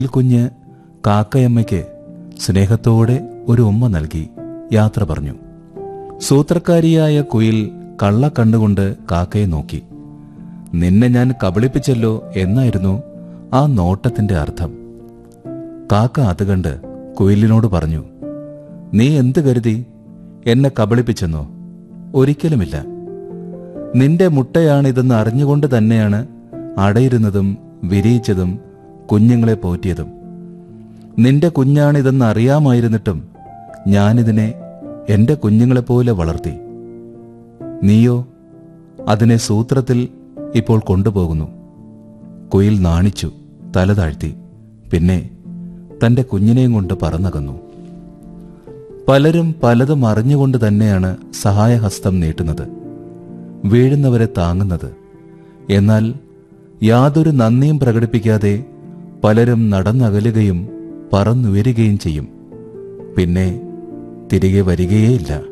കുഞ്ഞ് കാക്കയമ്മയ്ക്ക് സ്നേഹത്തോടെ ഒരു ഉമ്മ നൽകി യാത്ര പറഞ്ഞു സൂത്രക്കാരിയായ കുയിൽ കള്ള കണ്ടുകൊണ്ട് കാക്കയെ നോക്കി നിന്നെ ഞാൻ കബളിപ്പിച്ചല്ലോ എന്നായിരുന്നു ആ നോട്ടത്തിന്റെ അർത്ഥം കാക്ക അത് കണ്ട് കുയിലിനോട് പറഞ്ഞു നീ എന്ത് കരുതി എന്നെ കബളിപ്പിച്ചെന്നോ ഒരിക്കലുമില്ല നിന്റെ മുട്ടയാണിതെന്ന് അറിഞ്ഞുകൊണ്ട് തന്നെയാണ് അടയിരുന്നതും വിരിയിച്ചതും കുഞ്ഞുങ്ങളെ പോറ്റിയതും നിന്റെ കുഞ്ഞാണിതെന്ന് അറിയാമായിരുന്നിട്ടും ഞാനിതിനെ എന്റെ കുഞ്ഞുങ്ങളെപ്പോലെ വളർത്തി നീയോ അതിനെ സൂത്രത്തിൽ ഇപ്പോൾ കൊണ്ടുപോകുന്നു കുയിൽ നാണിച്ചു തല താഴ്ത്തി പിന്നെ തന്റെ കുഞ്ഞിനെയും കൊണ്ട് പറന്നകന്നു പലരും പലതും അറിഞ്ഞുകൊണ്ട് തന്നെയാണ് സഹായഹസ്തം നീട്ടുന്നത് വീഴുന്നവരെ താങ്ങുന്നത് എന്നാൽ യാതൊരു നന്ദിയും പ്രകടിപ്പിക്കാതെ പലരും നടന്നകലുകയും പറന്നുയരുകയും ചെയ്യും പിന്നെ തിരികെ വരികയേയില്ല